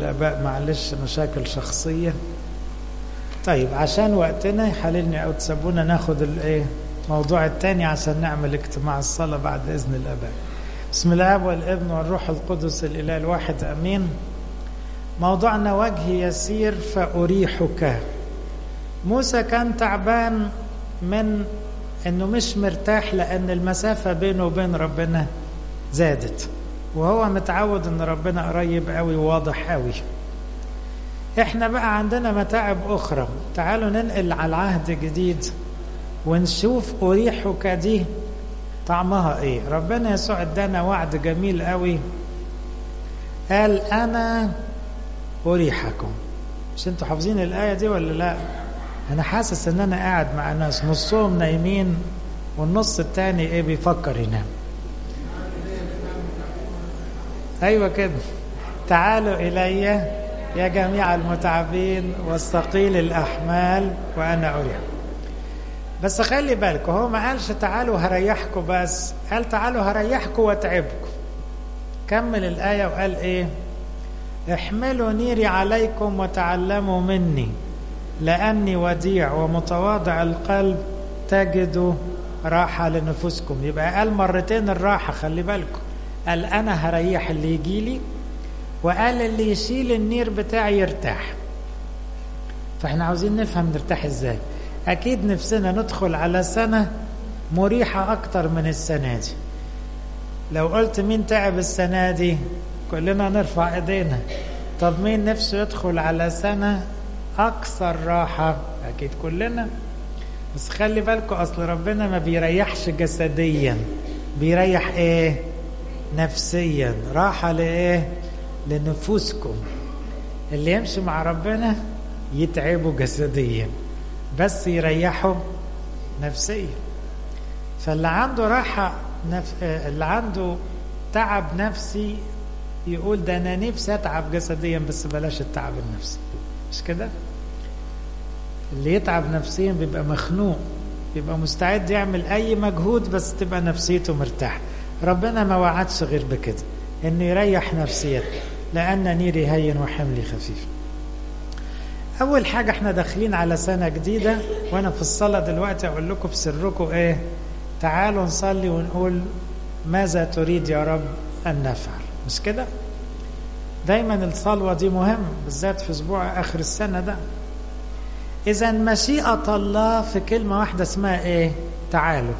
الآباء معلش مشاكل شخصية طيب عشان وقتنا يحللني أو تسابونا ناخد الإيه الموضوع الثاني عشان نعمل اجتماع الصلاة بعد إذن الآباء بسم الله والابن والروح القدس الإله الواحد أمين موضوعنا وجه يسير فأريحك موسى كان تعبان من انه مش مرتاح لان المسافة بينه وبين ربنا زادت وهو متعود ان ربنا قريب قوي وواضح قوي احنا بقى عندنا متاعب اخرى تعالوا ننقل على العهد جديد ونشوف اريحك دي طعمها ايه ربنا يسوع ادانا وعد جميل قوي قال انا اريحكم مش انتوا حافظين الايه دي ولا لا انا حاسس ان انا قاعد مع ناس نصهم نايمين والنص التاني ايه بيفكر ينام ايوه كده تعالوا الي يا جميع المتعبين والثقيل الاحمال وانا اريح بس خلي بالكم هو ما قالش تعالوا هريحكم بس قال تعالوا هريحكم واتعبكم كمل الايه وقال ايه احملوا نيري عليكم وتعلموا مني لأني وديع ومتواضع القلب تجدوا راحة لنفوسكم يبقى قال مرتين الراحة خلي بالكم قال أنا هريح اللي يجي لي وقال اللي يشيل النير بتاعي يرتاح فاحنا عاوزين نفهم نرتاح ازاي أكيد نفسنا ندخل على سنة مريحة أكتر من السنة دي لو قلت مين تعب السنة دي كلنا نرفع ايدينا طب مين نفسه يدخل على سنة أكثر راحة أكيد كلنا بس خلي بالكم أصل ربنا ما بيريحش جسديا بيريح إيه نفسيا راحة لإيه لنفوسكم اللي يمشي مع ربنا يتعبوا جسديا بس يريحوا نفسيا فاللي عنده راحة نف... اللي عنده تعب نفسي يقول ده أنا نفسي أتعب جسديا بس بلاش التعب النفسي مش كده اللي يتعب نفسيا بيبقى مخنوق بيبقى مستعد يعمل اي مجهود بس تبقى نفسيته مرتاح ربنا ما وعدش غير بكده انه يريح نفسيته لان نيري هين وحملي خفيف اول حاجة احنا داخلين على سنة جديدة وانا في الصلاة دلوقتي اقول لكم بسركم ايه تعالوا نصلي ونقول ماذا تريد يا رب ان نفعل مش كده دايما الصلوة دي مهمة بالذات في اسبوع اخر السنة ده اذا مشيئة الله في كلمة واحدة اسمها ايه تعالوا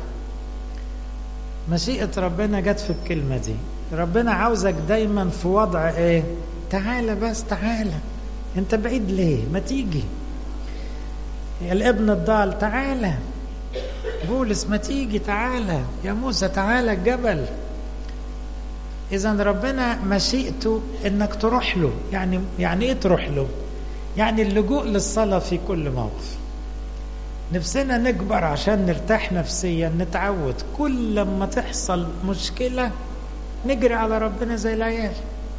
مشيئة ربنا جت في الكلمة دي ربنا عاوزك دايما في وضع ايه تعالى بس تعالى انت بعيد ليه ما تيجي الابن الضال تعالى بولس ما تيجي تعالى يا موسى تعالى الجبل اذا ربنا مشيئته انك تروح له يعني يعني ايه تروح له يعني اللجوء للصلاه في كل موقف نفسنا نكبر عشان نرتاح نفسيا نتعود كل لما تحصل مشكله نجري على ربنا زي العيال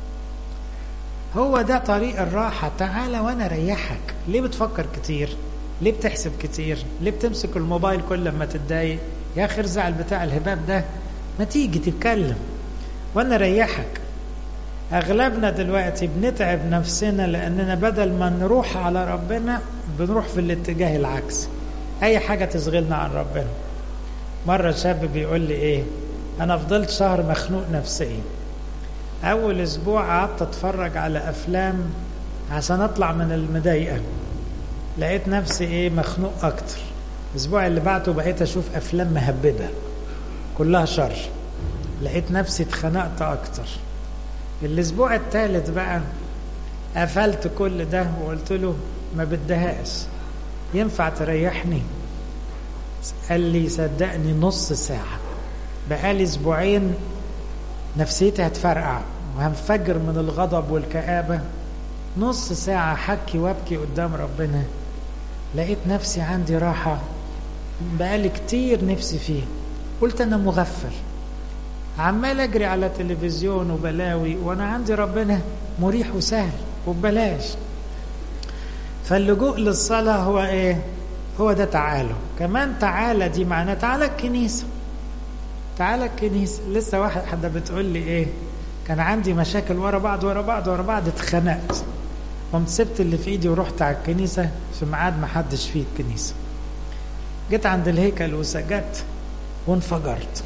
هو ده طريق الراحة تعالى وانا اريحك ليه بتفكر كتير ليه بتحسب كتير ليه بتمسك الموبايل كل لما تتضايق يا اخي ارزع بتاع الهباب ده ما تيجي تتكلم وانا اريحك اغلبنا دلوقتي بنتعب نفسنا لاننا بدل ما نروح على ربنا بنروح في الاتجاه العكسي اي حاجة تشغلنا عن ربنا مرة شاب بيقول لي ايه انا فضلت شهر مخنوق نفسيا اول اسبوع قعدت اتفرج على افلام عشان اطلع من المضايقه لقيت نفسي ايه مخنوق اكتر الاسبوع اللي بعده بقيت اشوف افلام مهببه كلها شر لقيت نفسي اتخنقت اكتر الاسبوع الثالث بقى قفلت كل ده وقلت له ما بدهاش ينفع تريحني قال لي صدقني نص ساعه بقالي اسبوعين نفسيتي هتفرقع وهنفجر من الغضب والكآبة نص ساعة حكي وابكي قدام ربنا لقيت نفسي عندي راحة بقالي كتير نفسي فيه قلت أنا مغفل عمال أجري على تلفزيون وبلاوي وأنا عندي ربنا مريح وسهل وببلاش فاللجوء للصلاة هو إيه؟ هو ده تعالوا كمان تعالى دي معناه تعالى الكنيسة تعالى الكنيسة لسه واحد حدا بتقول لي ايه كان عندي مشاكل ورا بعض ورا بعض ورا بعض اتخنقت قمت سبت اللي في ايدي ورحت على الكنيسة في ميعاد ما حدش فيه الكنيسة جيت عند الهيكل وسجدت وانفجرت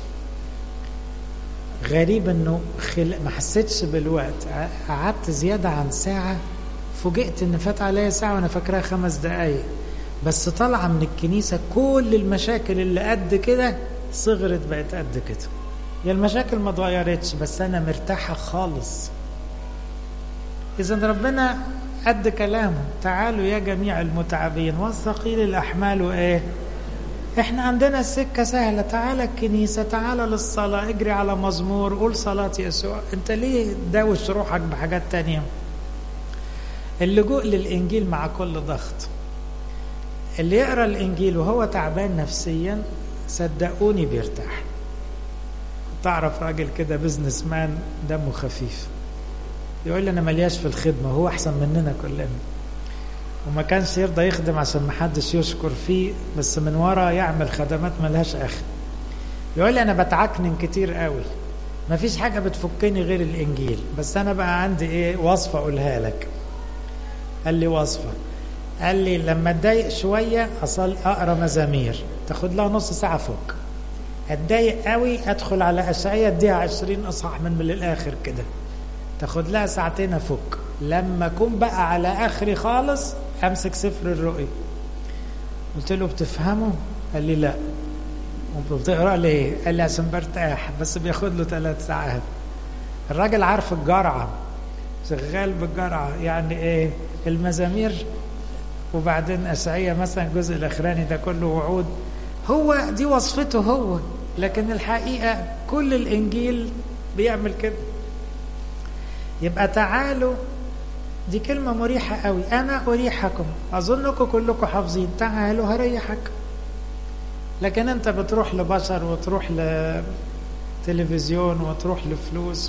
غريب انه خل... ما حسيتش بالوقت قعدت زيادة عن ساعة فوجئت ان فات عليا ساعة وانا فاكراها خمس دقايق بس طالعة من الكنيسة كل المشاكل اللي قد كده صغرت بقت قد كده هي المشاكل ما اتغيرتش بس انا مرتاحة خالص اذا ربنا قد كلامه تعالوا يا جميع المتعبين والثقيل الاحمال وايه احنا عندنا السكه سهله تعالى الكنيسه تعالى للصلاه اجري على مزمور قول صلاه يسوع انت ليه داوش روحك بحاجات تانية اللجوء للانجيل مع كل ضغط اللي يقرا الانجيل وهو تعبان نفسيا صدقوني بيرتاح تعرف راجل كده بزنس مان دمه خفيف يقول لي انا ملياش في الخدمه هو احسن مننا كلنا وما كانش يرضى يخدم عشان ما حدش يشكر فيه بس من ورا يعمل خدمات ملهاش اخر يقول لي انا بتعكنن كتير قوي ما فيش حاجه بتفكني غير الانجيل بس انا بقى عندي ايه وصفه اقولها لك قال لي وصفه قال لي لما اتضايق شويه اصل اقرا مزامير تاخد لها نص ساعه فك اتضايق قوي ادخل على اشعياء اديها 20 اصحاح من, من الاخر كده تاخد لها ساعتين افك لما اكون بقى على اخري خالص امسك سفر الرؤيا قلت له بتفهمه قال لي لا وبتقرا ليه قال لي عشان برتاح بس بياخد له ثلاث ساعات الراجل عارف الجرعه شغال بالجرعه يعني ايه المزامير وبعدين اشعياء مثلا الجزء الاخراني ده كله وعود هو دي وصفته هو لكن الحقيقه كل الانجيل بيعمل كده يبقى تعالوا دي كلمة مريحة قوي أنا أريحكم أظنكم كلكم حافظين تعالوا هريحك لكن أنت بتروح لبشر وتروح لتلفزيون وتروح لفلوس و...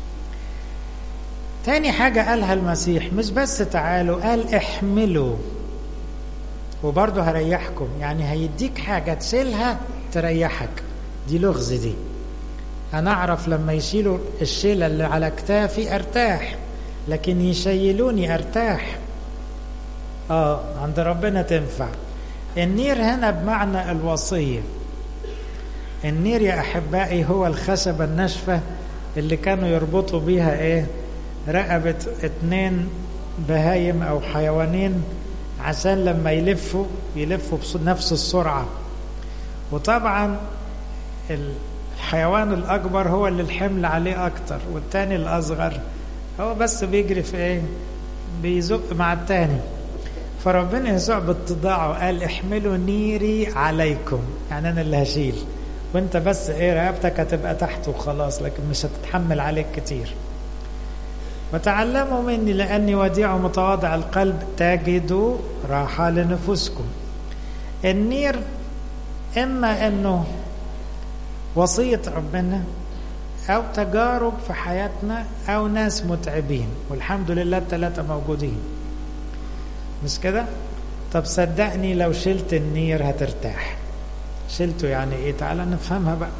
تاني حاجة قالها المسيح مش بس تعالوا قال احملوا وبرضه هريحكم يعني هيديك حاجة تشيلها تريحك دي لغز دي أنا أعرف لما يشيلوا الشيلة اللي على كتافي أرتاح لكن يشيلوني أرتاح آه عند ربنا تنفع النير هنا بمعنى الوصية النير يا أحبائي هو الخشبة الناشفة اللي كانوا يربطوا بيها إيه رقبة اتنين بهايم أو حيوانين عشان لما يلفوا يلفوا بنفس السرعة وطبعا الحيوان الأكبر هو اللي الحمل عليه أكتر والتاني الأصغر هو بس بيجري في إيه بيزق مع التاني فربنا يسوع باتضاعه قال احملوا نيري عليكم يعني أنا اللي هشيل وانت بس ايه رقبتك هتبقى تحت وخلاص لكن مش هتتحمل عليك كتير وتعلموا مني لأني وديع متواضع القلب تجدوا راحة لنفوسكم النير إما أنه وصية ربنا أو تجارب في حياتنا أو ناس متعبين والحمد لله الثلاثة موجودين مش كده؟ طب صدقني لو شلت النير هترتاح شلته يعني ايه تعالى نفهمها بقى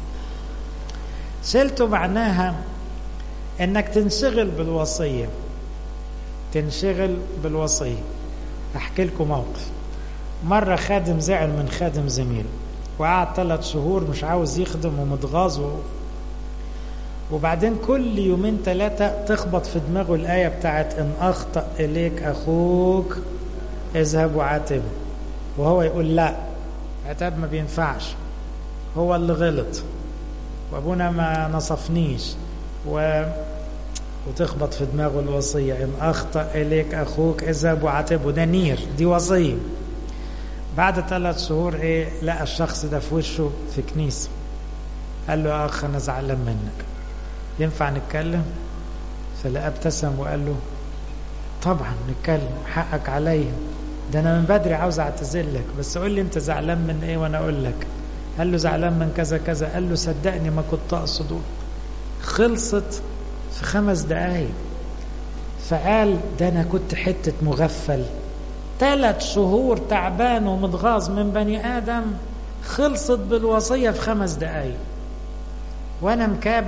شلته معناها انك تنشغل بالوصية تنشغل بالوصية احكي لكم موقف مرة خادم زعل من خادم زميله وقعد ثلاث شهور مش عاوز يخدم ومتغاظ و... وبعدين كل يومين ثلاثة تخبط في دماغه الآية بتاعت إن أخطأ إليك أخوك اذهب وعاتبه وهو يقول لا عتاب ما بينفعش هو اللي غلط وابونا ما نصفنيش و... وتخبط في دماغه الوصية إن أخطأ إليك أخوك اذهب وعاتبه ده نير دي وصية بعد ثلاث شهور إيه لقى الشخص ده في وشه في كنيسة قال له يا أخ أنا زعلان منك ينفع نتكلم فلقى ابتسم وقال له طبعا نتكلم حقك عليا ده انا من بدري عاوز اعتذر لك بس قول لي انت زعلان من ايه وانا اقول لك قال له زعلان من كذا كذا قال له صدقني ما كنت اقصده خلصت في خمس دقايق فقال ده انا كنت حته مغفل ثلاث شهور تعبان ومتغاظ من بني ادم خلصت بالوصيه في خمس دقايق وانا مكابر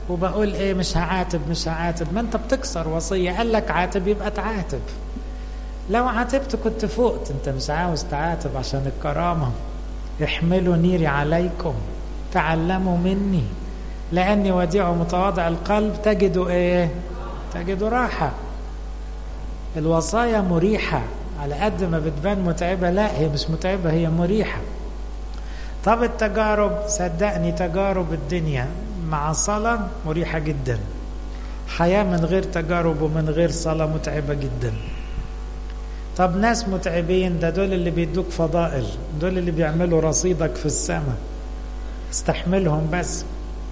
وبقول ايه مش هعاتب مش هعاتب ما انت بتكسر وصية قال لك عاتب يبقى تعاتب لو عاتبت كنت فقت انت مش عاوز تعاتب عشان الكرامة احملوا نيري عليكم تعلموا مني لاني وديع متواضع القلب تجدوا ايه تجدوا راحة الوصايا مريحة على قد ما بتبان متعبة لا هي مش متعبة هي مريحة طب التجارب صدقني تجارب الدنيا مع صلاة مريحة جدا حياة من غير تجارب ومن غير صلاة متعبة جدا طب ناس متعبين ده دول اللي بيدوك فضائل دول اللي بيعملوا رصيدك في السماء استحملهم بس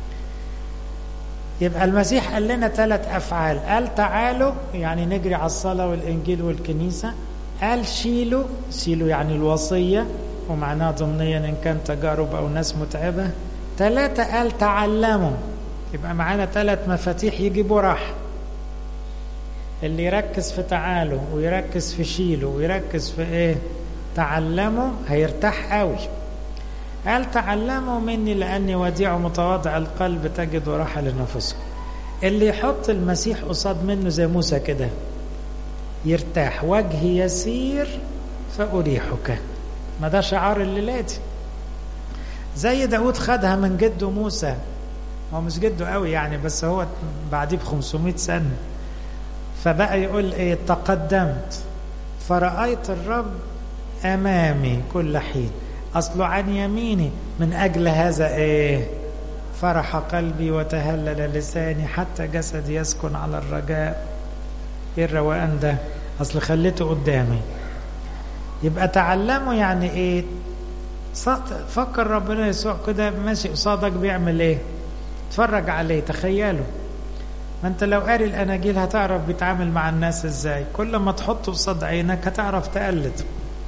يبقى المسيح قال لنا ثلاث أفعال قال تعالوا يعني نجري على الصلاة والإنجيل والكنيسة قال شيلوا شيلوا يعني الوصية ومعناها ضمنيا إن كان تجارب أو ناس متعبة ثلاثة قال تعلموا يبقى معانا ثلاث مفاتيح يجيبوا راحة اللي يركز في تعالوا ويركز في شيلوا ويركز في ايه تعلموا هيرتاح قوي قال تعلموا مني لاني وديع متواضع القلب تجد راحة لنفسكم اللي يحط المسيح قصاد منه زي موسى كده يرتاح وجهي يسير فأريحك ما ده شعار الليلاتي زي داود خدها من جده موسى هو مش جده قوي يعني بس هو بعديه ب 500 سنة فبقى يقول ايه تقدمت فرأيت الرب أمامي كل حين أصله عن يميني من أجل هذا ايه فرح قلبي وتهلل لساني حتى جسدي يسكن على الرجاء ايه الروقان ده اصل خليته قدامي يبقى تعلموا يعني ايه فكر ربنا يسوع كده ماشي قصادك بيعمل ايه اتفرج عليه تخيله ما انت لو قاري الاناجيل هتعرف بيتعامل مع الناس ازاي كل ما تحطه قصاد عينك هتعرف تقلد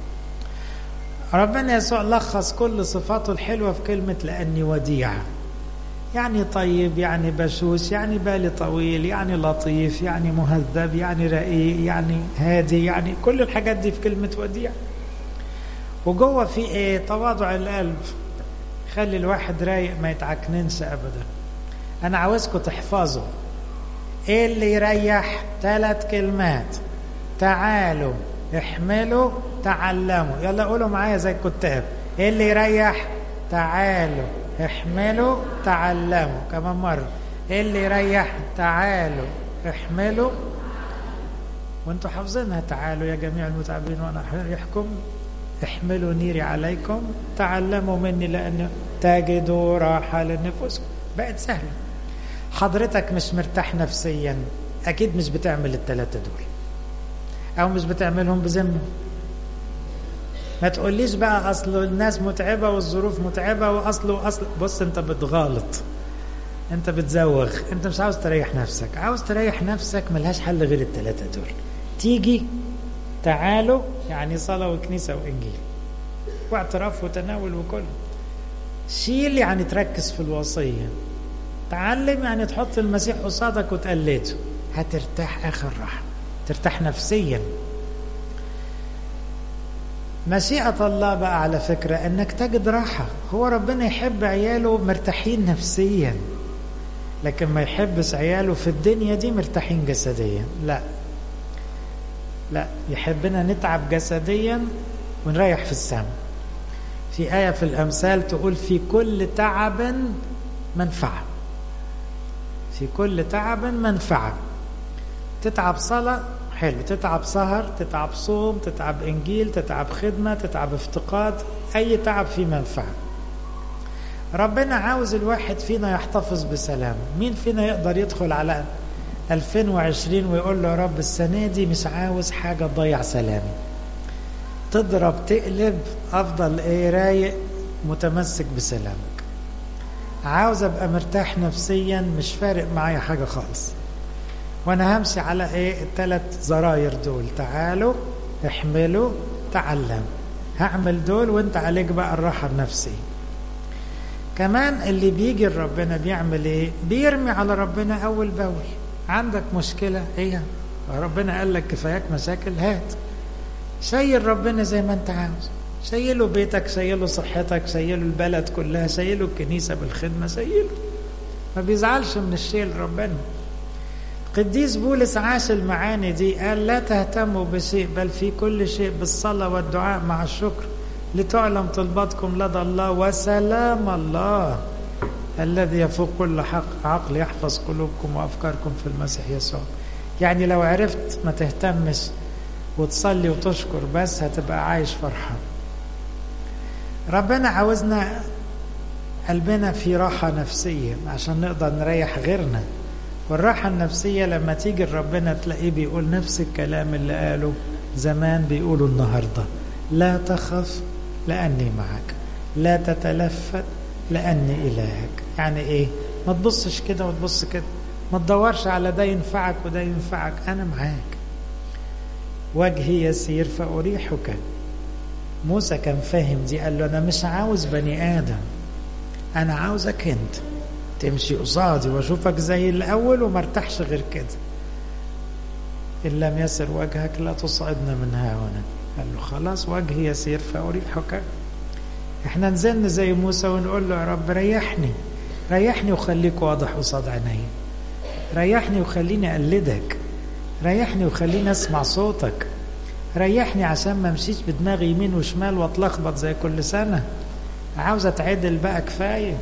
ربنا يسوع لخص كل صفاته الحلوه في كلمه لاني وديع يعني طيب يعني بشوش يعني بالي طويل يعني لطيف يعني مهذب يعني رقيق يعني هادي يعني كل الحاجات دي في كلمة وديع وجوه في ايه تواضع القلب خلي الواحد رايق ما يتعكننش ابدا انا عاوزكم تحفظوا ايه اللي يريح ثلاث كلمات تعالوا احملوا تعلموا يلا قولوا معايا زي الكتاب ايه اللي يريح تعالوا احملوا تعلموا كمان مرة ايه اللي يريح تعالوا احملوا وانتوا حافظينها تعالوا يا جميع المتعبين وانا اريحكم احملوا نيري عليكم تعلموا مني لان تجدوا راحة لنفوسكم بقت سهلة حضرتك مش مرتاح نفسيا اكيد مش بتعمل الثلاثة دول او مش بتعملهم بذمه ما تقوليش بقى اصل الناس متعبه والظروف متعبه واصله واصل بص انت بتغالط انت بتزوغ انت مش عاوز تريح نفسك عاوز تريح نفسك ملهاش حل غير الثلاثه دول تيجي تعالوا يعني صلاه وكنيسه وانجيل واعتراف وتناول وكل شيل يعني تركز في الوصيه تعلم يعني تحط المسيح قصادك وتقلده هترتاح اخر راحه ترتاح نفسيا مشيئة الله بقى على فكرة انك تجد راحة هو ربنا يحب عياله مرتاحين نفسيا لكن ما يحبش عياله في الدنيا دي مرتاحين جسديا لا لا يحبنا نتعب جسديا ونريح في السماء في آية في الأمثال تقول في كل تعب منفعة في كل تعب منفعة تتعب صلاة حلو تتعب سهر تتعب صوم تتعب انجيل تتعب خدمه تتعب افتقاد اي تعب فيه منفعه ربنا عاوز الواحد فينا يحتفظ بسلام مين فينا يقدر يدخل على 2020 ويقول له يا رب السنه دي مش عاوز حاجه تضيع سلامي تضرب تقلب افضل ايه رايق متمسك بسلامك عاوز ابقى مرتاح نفسيا مش فارق معايا حاجه خالص وانا همشي على ايه الثلاث زراير دول تعالوا احملوا تعلم هعمل دول وانت عليك بقى الراحة النفسية كمان اللي بيجي لربنا بيعمل ايه بيرمي على ربنا اول باول عندك مشكلة ايه ربنا قال لك كفاياك مشاكل هات شيل ربنا زي ما انت عاوز شيله بيتك شيله صحتك شيله البلد كلها شيله الكنيسة بالخدمة شيله ما بيزعلش من الشيء ربنا قديس بولس عاش المعاني دي قال لا تهتموا بشيء بل في كل شيء بالصلاة والدعاء مع الشكر لتعلم طلباتكم لدى الله وسلام الله الذي يفوق كل حق عقل يحفظ قلوبكم وأفكاركم في المسيح يسوع يعني لو عرفت ما تهتمش وتصلي وتشكر بس هتبقى عايش فرحان ربنا عاوزنا قلبنا في راحة نفسية عشان نقدر نريح غيرنا والراحة النفسية لما تيجي ربنا تلاقيه بيقول نفس الكلام اللي قاله زمان بيقوله النهاردة لا تخف لأني معك لا تتلفت لأني إلهك يعني إيه ما تبصش كده وتبص كده ما تدورش على ده ينفعك وده ينفعك أنا معاك وجهي يسير فأريحك موسى كان فاهم دي قال له أنا مش عاوز بني آدم أنا عاوزك أنت تمشي قصادي واشوفك زي الاول وما ارتاحش غير كده ان لم يسر وجهك لا تصعدنا من ها هنا قال له خلاص وجهي يسير فاريحك احنا نزلنا زي موسى ونقول له يا رب ريحني ريحني وخليك واضح قصاد عيني ريحني وخليني اقلدك ريحني وخليني اسمع صوتك ريحني عشان ما امشيش بدماغي يمين وشمال واتلخبط زي كل سنه عاوز اتعدل بقى كفايه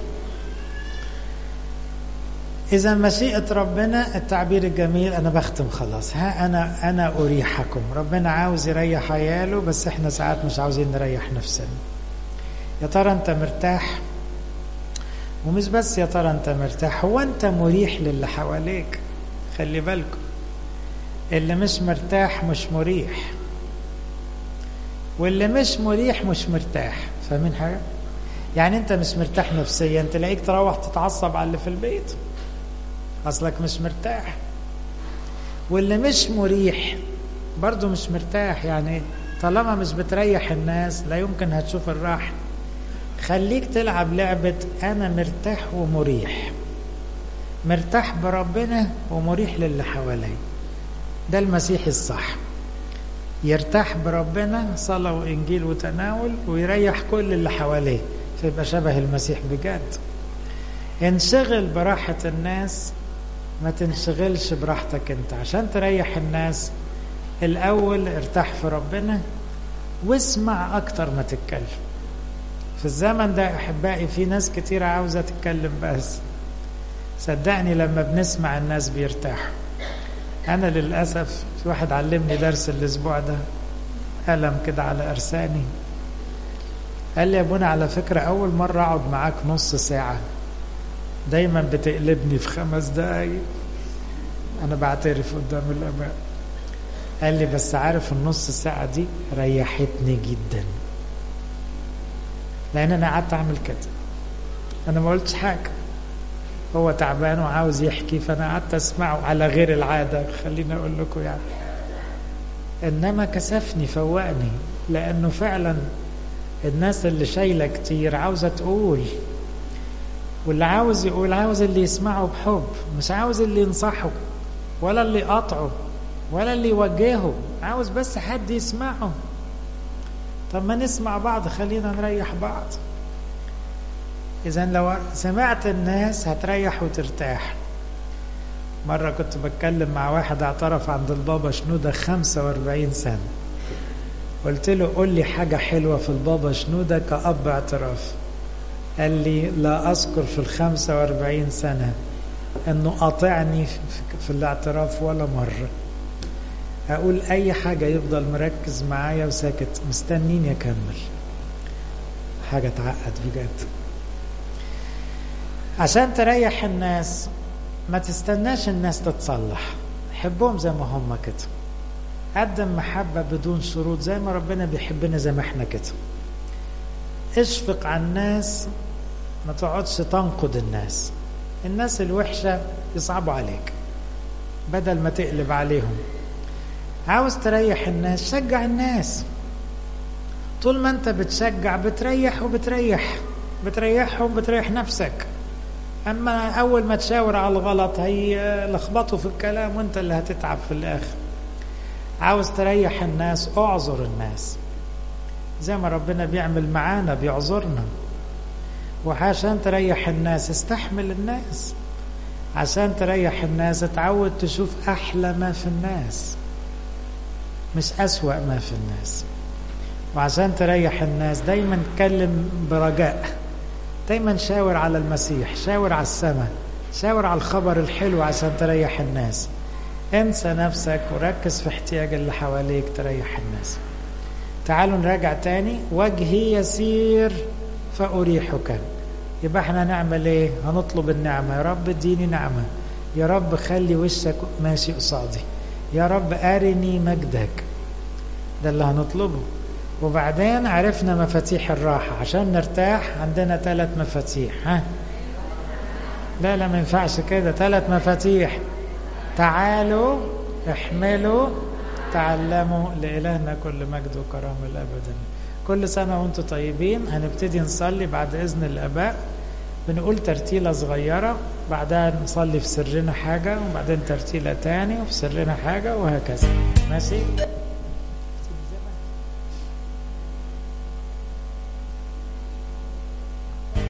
إذا مشيئة ربنا التعبير الجميل أنا بختم خلاص ها أنا أنا أريحكم ربنا عاوز يريح عياله بس إحنا ساعات مش عاوزين نريح نفسنا يا ترى أنت مرتاح ومش بس يا ترى أنت مرتاح هو أنت مريح للي حواليك خلي بالكم اللي مش مرتاح مش مريح واللي مش مريح مش مرتاح فاهمين حاجة؟ يعني أنت مش مرتاح نفسيا تلاقيك تروح تتعصب على اللي في البيت اصلك مش مرتاح واللي مش مريح برضه مش مرتاح يعني طالما مش بتريح الناس لا يمكن هتشوف الراحة خليك تلعب لعبة أنا مرتاح ومريح مرتاح بربنا ومريح للي حواليه ده المسيحي الصح يرتاح بربنا صلاة وإنجيل وتناول ويريح كل اللي حواليه فيبقى شبه المسيح بجد انشغل براحة الناس ما تنشغلش براحتك انت عشان تريح الناس الاول ارتاح في ربنا واسمع اكتر ما تتكلم في الزمن ده احبائي في ناس كتير عاوزة تتكلم بس صدقني لما بنسمع الناس بيرتاحوا انا للاسف في واحد علمني درس الاسبوع ده قلم كده على ارساني قال لي يا ابونا على فكرة اول مرة اقعد معاك نص ساعة دايما بتقلبني في خمس دقايق انا بعترف قدام الاباء قال لي بس عارف النص ساعة دي ريحتني جدا لان انا قعدت اعمل كده انا ما قلتش حاجة هو تعبان وعاوز يحكي فانا قعدت اسمعه على غير العادة خليني اقول لكم يعني انما كسفني فوقني لانه فعلا الناس اللي شايله كتير عاوزه تقول واللي عاوز يقول عاوز اللي يسمعه بحب مش عاوز اللي ينصحه ولا اللي يقاطعه ولا اللي يوجهه عاوز بس حد يسمعه طب ما نسمع بعض خلينا نريح بعض اذا لو سمعت الناس هتريح وترتاح مرة كنت بتكلم مع واحد اعترف عند البابا شنودة 45 سنة قلت له قول لي حاجة حلوة في البابا شنودة كأب اعتراف قال لي لا أذكر في الخمسة واربعين سنة أنه قاطعني في الاعتراف ولا مرة أقول أي حاجة يفضل مركز معايا وساكت مستنيني أكمل حاجة تعقد بجد عشان تريح الناس ما تستناش الناس تتصلح حبهم زي ما هم كده قدم محبة بدون شروط زي ما ربنا بيحبنا زي ما احنا كده اشفق على الناس ما تقعدش تنقد الناس الناس الوحشة يصعبوا عليك بدل ما تقلب عليهم عاوز تريح الناس شجع الناس طول ما انت بتشجع بتريح وبتريح بتريحهم بتريح نفسك اما اول ما تشاور على الغلط هيلخبطوا في الكلام وانت اللي هتتعب في الاخر عاوز تريح الناس اعذر الناس زي ما ربنا بيعمل معانا بيعذرنا وعشان تريح الناس استحمل الناس عشان تريح الناس اتعود تشوف أحلى ما في الناس مش أسوأ ما في الناس وعشان تريح الناس دايما اتكلم برجاء دايما شاور على المسيح شاور على السماء شاور على الخبر الحلو عشان تريح الناس انسى نفسك وركز في احتياج اللي حواليك تريح الناس تعالوا نراجع تاني وجهي يسير فأريحك يبقى احنا نعمل ايه هنطلب النعمة يا رب اديني نعمة يا رب خلي وشك ماشي قصادي يا رب أرني مجدك ده اللي هنطلبه وبعدين عرفنا مفاتيح الراحة عشان نرتاح عندنا ثلاث مفاتيح ها لا لا ما ينفعش كده ثلاث مفاتيح تعالوا احملوا تعلموا لإلهنا كل مجد وكرامة الأبدا كل سنة وانتم طيبين هنبتدي نصلي بعد إذن الآباء بنقول ترتيلة صغيرة بعدها نصلي في سرنا حاجة وبعدين ترتيلة تاني وفي سرنا حاجة وهكذا ماشي